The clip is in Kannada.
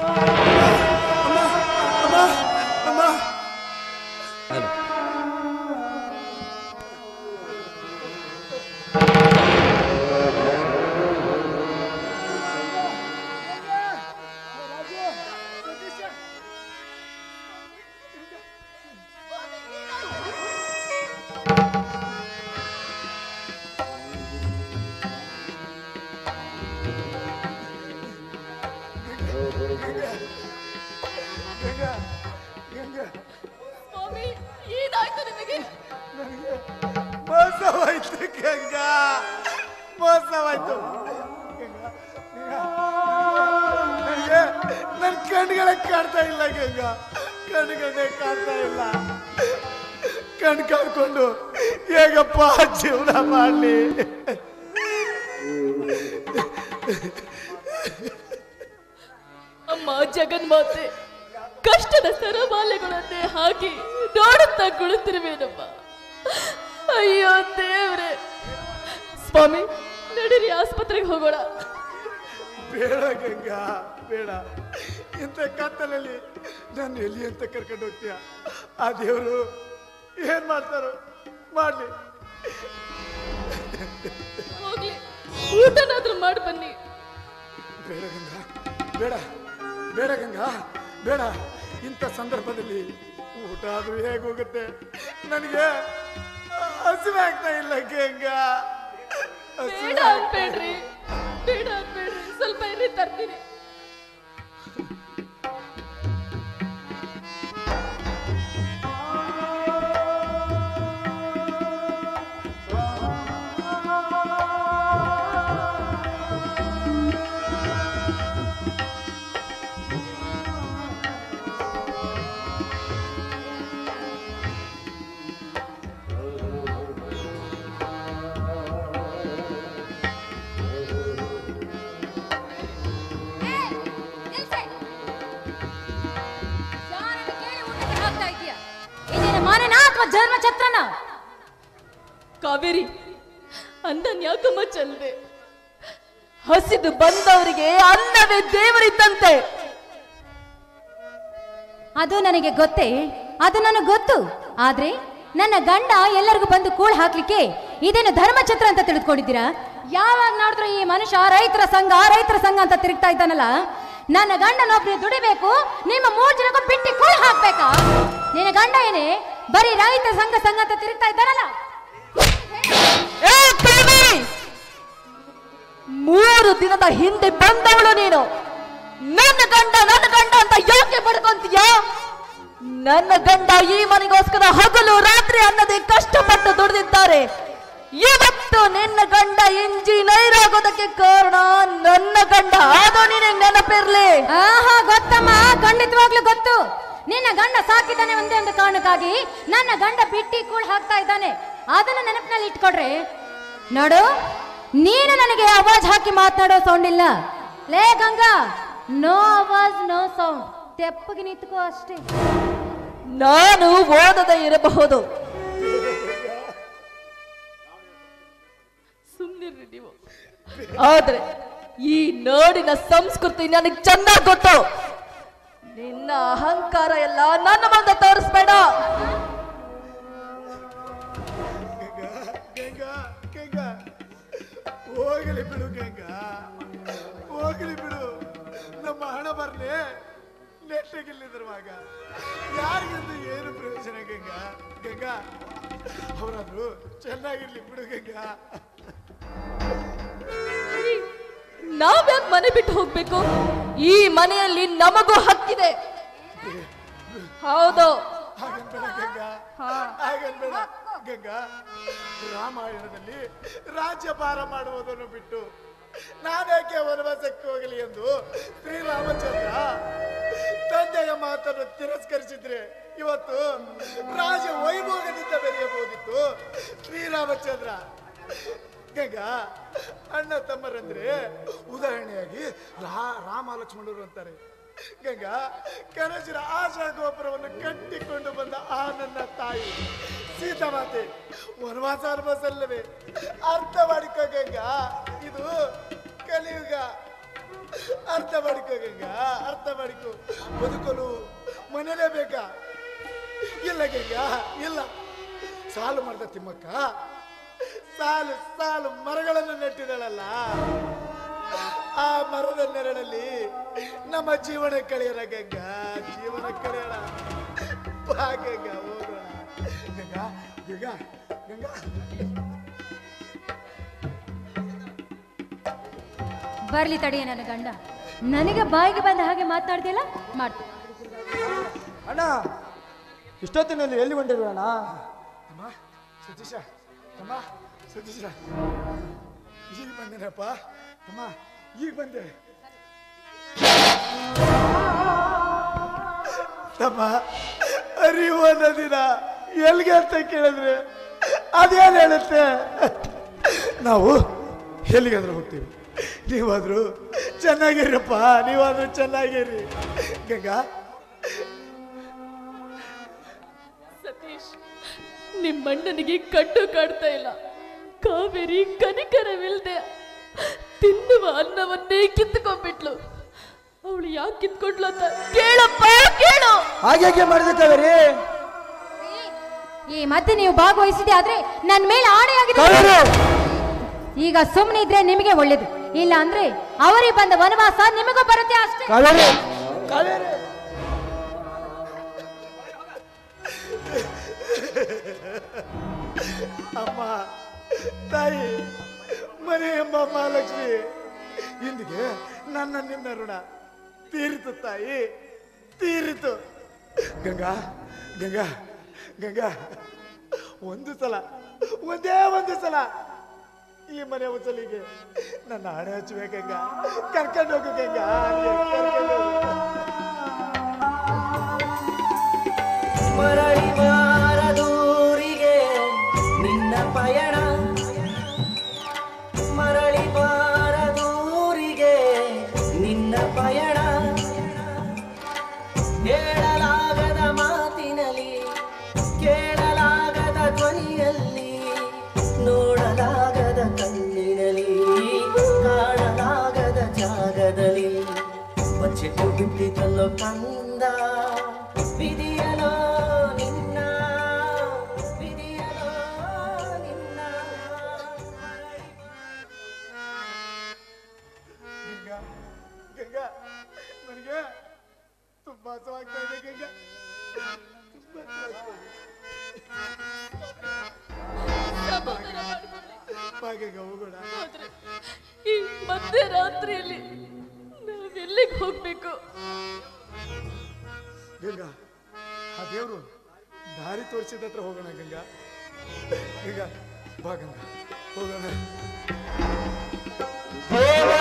ಸ್ವಾಮಿ ಏನಾಯ್ತು ನಿಮಗೆ ಮೋಸವಾಯ್ತು ಗಂಗಾ ಮೋಸವಾಯ್ತು ಗಂಗಾ, ನನಗೆ ನನ್ನ ಕಣ್ಗಳೇ ಕಾಣ್ತಾ ಇಲ್ಲ ಗಂಗಾ ಕಣ್ಗಳೇ ಕಾಣ್ತಾ ಇಲ್ಲ ಕಣ್ ಕಳ್ಕೊಂಡು ಹೇಗಪ್ಪ ಜೀವನ ಮಾಡಲಿ ಅಮ್ಮ ಜಗನ್ಮಾತೆ ಕಷ್ಟದ ಸರಮಾಲೆಗಳನ್ನೇ ಹಾಕಿ ನೋಡುತ್ತಾ ಕುಳಿತಿರುವೇನಮ್ಮ ಅಯ್ಯೋ ದೇವ್ರೆ ಸ್ವಾಮಿ ನಡೀರಿ ಆಸ್ಪತ್ರೆಗೆ ಹೋಗೋಣ ಬೇಡ ಗಂಗಾ ಬೇಡ ಇಂಥ ಕತ್ತಲಲ್ಲಿ ನಾನು ಎಲ್ಲಿ ಅಂತ ಕರ್ಕೊಂಡು ಹೋಗ್ತೀಯ ಆ ದೇವರು ಏನ್ ಮಾಡ್ತಾರೋ ಮಾಡ್ಲಿ ಹೋಗ್ಲಿ ಊಟನಾದ್ರೂ ಮಾಡಿ ಬನ್ನಿ ಬೇಡ ಗಂಗಾ ಬೇಡ ಬೇಡ ಗಂಗಾ ಬೇಡ ಇಂಥ ಸಂದರ್ಭದಲ್ಲಿ ಊಟ ಆದ್ರೂ ಹೇಗೆ ಹೋಗುತ್ತೆ ನನಗೆ ಹಸಿವೆ ಆಗ್ತಾ ಇಲ್ಲ ಗಂಗಾ ಹಸಿವೆ ಬೇಡ ಅನ್ಬೇಡ್ರಿ ಬೇಡ ಅನ್ಬೇಡ್ರಿ ಸ್ವಲ್ಪ ಇರಿ ತರ್ತೀನಿ ಇದೇನ ಮಾನನ ಅಥವಾ ಜನ್ಮ ಛತ್ರನ ಕಾವೇರಿ ಅಂದನ್ ಯಾಕಮ್ಮ ಚಲ್ದೆ ಹಸಿದು ಬಂದವರಿಗೆ ಅನ್ನವೇ ದೇವರಿದ್ದಂತೆ ಅದು ನನಗೆ ಗೊತ್ತೇ ಅದು ನನಗೆ ಗೊತ್ತು ಆದ್ರೆ ನನ್ನ ಗಂಡ ಎಲ್ಲರಿಗೂ ಬಂದು ಕೂಳ್ ಹಾಕ್ಲಿಕ್ಕೆ ಇದೇನು ಧರ್ಮಛತ್ರ ಅಂತ ತಿಳಿದುಕೊಂಡಿದ್ದೀರಾ ಯಾವಾಗ ನೋಡಿದ್ರು ಈ ಮನುಷ್ಯ ರೈತರ ಸಂಘ ರೈತರ ಸಂಘ ಅಂತ ತಿರುಗ್ತಾ ಇದ್ದಾನಲ್ಲ ನನ್ನ ಗಂಡನೊಬ್ರು ದುಡಿಬೇಕು ನಿಮ್ಮ ಮೂರ್ ಜನಕ್ಕೂ ಬಿಟ್ಟಿ ಕೂಳ್ ಹಾಕ್ಬೇಕಾ ನಿನ್ನ ಗಂಡ ಏನೇ ಬರೀ ರೈತ ಸಂಘ ಸಂಘ ಅಂತ ತಿರುಗ್ತಾ ಇದ್ದಾನಲ್ಲ ಏ ಕಾವೇರಿ ಮೂರು ದಿನದ ಹಿಂದೆ ಬಂದವಳು ನೀನು ನನ್ನ ಗಂಡ ನನ್ನ ಗಂಡ ಅಂತ ಯಾಕೆ ಪಡ್ಕೊಂತೀಯ ನನ್ನ ಗಂಡ ಈ ಮನೆಗೋಸ್ಕರ ಹಗಲು ರಾತ್ರಿ ಅನ್ನದೇ ಕಷ್ಟಪಟ್ಟು ದುಡಿದಿದ್ದಾರೆ ಇವತ್ತು ನಿನ್ನ ಗಂಡ ಇಂಜಿನಿಯರ್ ಆಗೋದಕ್ಕೆ ಕಾರಣ ನನ್ನ ಗಂಡ ಅದು ನಿನಗೆ ನೆನಪಿರ್ಲಿ ಆಹಾ ಗೊತ್ತಮ್ಮ ಖಂಡಿತವಾಗ್ಲೂ ಗೊತ್ತು ನಿನ್ನ ಗಂಡ ಸಾಕಿದ್ದಾನೆ ಒಂದೇ ಒಂದು ಕಾರಣಕ್ಕಾಗಿ ನನ್ನ ಗಂಡ ಬಿಟ್ಟಿ ಕೂಳ್ ಹಾಕ್ತಾ ಇದ್ದಾನೆ ಅದನ್ನ ನೆನಪಿನಲ್ಲಿ ಇಟ್ಕೊಡ್ರೆ ನೋಡು ನೀನು ನನಗೆ ಅವಾಜ್ ಹಾಕಿ ಮಾತನಾಡೋ ಸೌಂಡ್ ಇಲ್ಲ ಲೇ ಗಂಗಾ ನೋ ಅವಾಜ್ ನೋ ಸೌಂಡ್ ತೆಪ್ಪಗೆ ನಿಂತ್ಕೋ ಅಷ್ಟೇ ನಾನು ಓದದೆ ಇರಬಹುದು ಸುಮ್ಮನಿರ್ರಿ ನೀವು ಆದ್ರೆ ಈ ನಾಡಿನ ಸಂಸ್ಕೃತಿ ನನಗೆ ಚೆನ್ನಾಗಿ ಗೊತ್ತು ನಿನ್ನ ಅಹಂಕಾರ ಎಲ್ಲ ನನ್ನ ಮುಂದೆ ತೋರಿಸ್ಬೇಡ ಗಂಗಾ ಗಂಗಾ ಹೋಗಲಿ ಬಿಡು ಗಂಗಾ ಹೋಗಲಿ ಬಿಡು ನಮ್ಮ ಹಣ ಬರ್ಲಿ ನೆಟ್ಟಿಗಿಲ್ಲಿದ್ರುವಾಗ ಯಾರಿಗಂದು ಏನು ಪ್ರಯೋಜನ ಗಂಗಾ ಗಂಗಾ ಅವರಾದ್ರು ಚೆನ್ನಾಗಿರ್ಲಿ ಬಿಡು ಗಂಗಾ ನಾವ್ಯಾಕೆ ಮನೆ ಬಿಟ್ಟು ಹೋಗ್ಬೇಕು ಈ ಮನೆಯಲ್ಲಿ ನಮಗೂ ಹಕ್ಕಿದೆ ಹೌದು ಹಾಗನ್ಬೇಡ ಗಂಗಾ ಹಾಗನ್ಬೇಡ ಗಂಗಾ ರಾಮಾಯಣದಲ್ಲಿ ರಾಜ್ಯಭಾರ ಮಾಡುವುದನ್ನು ಬಿಟ್ಟು ನಾನೇಕೆ ವನವಾಸಕ್ಕೆ ಹೋಗಲಿ ಎಂದು ಶ್ರೀರಾಮಚಂದ್ರ ತಂದೆಯ ಮಾತನ್ನು ತಿರಸ್ಕರಿಸಿದ್ರೆ ಇವತ್ತು ರಾಜ ವೈಭೋಗದಿಂದ ಬೆರೆಯಬಹುದಿತ್ತು ಶ್ರೀರಾಮಚಂದ್ರ ಗಂಗಾ ಅಣ್ಣ ತಮ್ಮರಂದ್ರೆ ಉದಾಹರಣೆಯಾಗಿ ರಾ- ರಾಮ ಲಕ್ಷ್ಮಣರು ಅಂತಾರೆ ಗಂಗಾ ಕನಸಿನ ಆಶಾ ಗೋಪುರವನ್ನು ಕಟ್ಟಿಕೊಂಡು ಬಂದ ಆ ನನ್ನ ತಾಯಿ ಸೀತಾಮಾತೆ ವನವಾಸ ಅನುಭವಿಸಲ್ಲವೇ ಅರ್ಥ ಮಾಡಿಕೋ ಗಂಗಾ ಇದು ಕಲಿಯುಗ ಅರ್ಥ ಮಾಡಿಕೋ ಗಂಗಾ ಅರ್ಥ ಮಾಡಿಕೋ ಸುಮ್ಮನೆಲೇಬೇಕಾ ಇಲ್ಲ ಗಂಗಾ ಇಲ್ಲ ಸಾಲು ಮರದ ತಿಮ್ಮಕ್ಕ ಸಾಲು ಸಾಲು ಮರಗಳನ್ನು ನೆಟ್ಟಿದಳಲ್ಲ ಆ ಮರದ ನೆರಳಲ್ಲಿ ನಮ್ಮ ಜೀವನ ಕಳೆಯೋಣ ಗಂಗಾ ಜೀವನ ಕಳೆಯೋಣ ಬಾ ಗಂಗಾ ಹೋಗೋಣ ಗಂಗಾ ಗಂಗಾ ಗಂಗಾ ಬರ್ಲಿ ತಡೆಯ ನನ್ನ ಗಂಡ ನನಗೆ ಬಾಯಿಗೆ ಬಂದ ಹಾಗೆ ಮಾತನಾಡ್ತಿಲ್ಲ ಮಾಡ್ತೀನಿ ಅಣ್ಣ ಇಷ್ಟೊತ್ತಿನಲ್ಲಿ ಎಲ್ಲಿ ಹೊಂಟಿರೋಣ ಅಮ್ಮ ಸತೀಶ ಅಮ್ಮ ಸತೀಶ ಈಗ ಬಂದೇನಪ್ಪ ಅಮ್ಮ ಈಗ ಬಂದೆ ತಮ್ಮ ಅರಿವು ಅನ್ನೋದಿನ ಎಲ್ಗೆ ಅಂತ ಕೇಳಿದ್ರೆ ಅದೇನು ಹೇಳುತ್ತೆ ನಾವು ಎಲ್ಲಿಗಾದ್ರೂ ಹೋಗ್ತೀವಿ ನೀವಾದ್ರೂ ಚೆನ್ನಾಗಿರಪ್ಪ ನೀವಾದ್ರೂ ಚೆನ್ನಾಗಿರಿ ಗಂಗಾ ಸತೀಶ್ ನಿಮ್ಮಣ್ಣನಿಗೆ ಕಟ್ಟು ಕಾಡ್ತಾ ಇಲ್ಲ ಕಾವೇರಿ ಕನಿಕರವಿಲ್ದೆ ತಿನ್ನುವ ಅನ್ನವನ್ನೇ ಕಿತ್ಕೊಂಡ್ಬಿಟ್ಲು ಅವಳು ಯಾಕೆ ಕಿತ್ಕೊಂಡ್ಲು ಅಂತ ಕೇಳಪ್ಪ ಕೇಳು ಹಾಗೆ ಮಾಡಿದೆ ಕಾವೇರಿ ಈ ಮತ್ತೆ ನೀವು ಭಾಗವಹಿಸಿದೆ ಆದ್ರೆ ನನ್ನ ಮೇಲೆ ಆಣೆ ಆಗಿದೆ ಕಾವೇರಿ ಈಗ ಸುಮ್ಮನೆ ಇದ್ರೆ ನಿಮಗೆ ಒಳ್ಳೇದು ಇಲ್ಲ ಅಂದ್ರೆ ಅವರಿಗೆ ಬಂದ ವನವಾಸ ನಿಮಗೂ ಬರುತ್ತೆ ಅಷ್ಟೇ ಕಾವೇರಿ ಕಾವೇರಿ ಅಮ್ಮ ತಾಯಿ ಮನೆ ಎಂಬ ಮಹಾಲಕ್ಷ್ಮಿ ಇಂದಿಗೆ ನನ್ನ ನಿನ್ನ ಋಣ ತೀರಿತು ತಾಯಿ ತೀರಿತು ಗಂಗಾ ಗಂಗಾ ಗಂಗಾ ಒಂದು ಸಲ ಒಂದೇ ಒಂದು ಸಲ ಈ ಮನೆ ಉಸಲಿಗೆ ನನ್ನ ಹಣೆ ಹಚ್ಚುವೆ ಗಂಗಾ ಕರ್ಕೊಂಡು ಹೋಗು ಗಂಗಾ ಅಲ್ಲಿಗೆ ಕರ್ಕೊಂಡು ಹೋಗು. ಮರಳಿ ಬಾರದೂರಿಗೆ ನಿನ್ನ ಪಯಣ ಮರಳಿ ಬಾರದೂರಿಗೆ ನಿನ್ನ ಪಯಣ ಹೇಳಲಾಗದ ಮಾತಿನಲ್ಲಿ ಕೇಳಲಾಗದ ಧ್ವನಿಯಲ್ಲಿ ನೋಡಲಾಗದ ಕಣ್ಣಿನಲ್ಲಿ ಕಾಣಲಾಗದ ಜಾಗದಲ್ಲಿ ಬಚ್ಚಿಟ್ಟು ಬಿಟ್ಟಿತಲ್ಲೋ ಕಂದ ವಿಧಿಯಲೋ ನಿನ್ನ ವಿಧಿಯಲೋ ನಿನ್ನ ಗಂಗಾ ಗಂಗಾ ನನಗೆ ತುಂಬಾ ಹಸವಾಗ್ತಾ ಇದೆ ಗಂಗಾ ತುಂಬಾ ಹಸವಾಗ್ತಾ ಇದೆ. ಸಮಾಧಾನ ಮಾಡ್ಕೊಳ್ಳಿ. ಬಾ ಗಂಗಾ ಹೋಗೋಣ ಆದ್ರೆ ಈ ಮಧ್ಯರಾತ್ರಿಯಲ್ಲಿ ನಾವೆಲ್ಲಿಗೆ ಹೋಗ್ಬೇಕು ಗಂಗಾ ಆ ದೇವ್ರು ದಾರಿ ತೋರಿಸಿದ ಹತ್ರ ಹೋಗೋಣ ಗಂಗಾ ಗಂಗಾ ಬಾ ಗಂಗಾ ಹೋಗೋಣ ದೇವ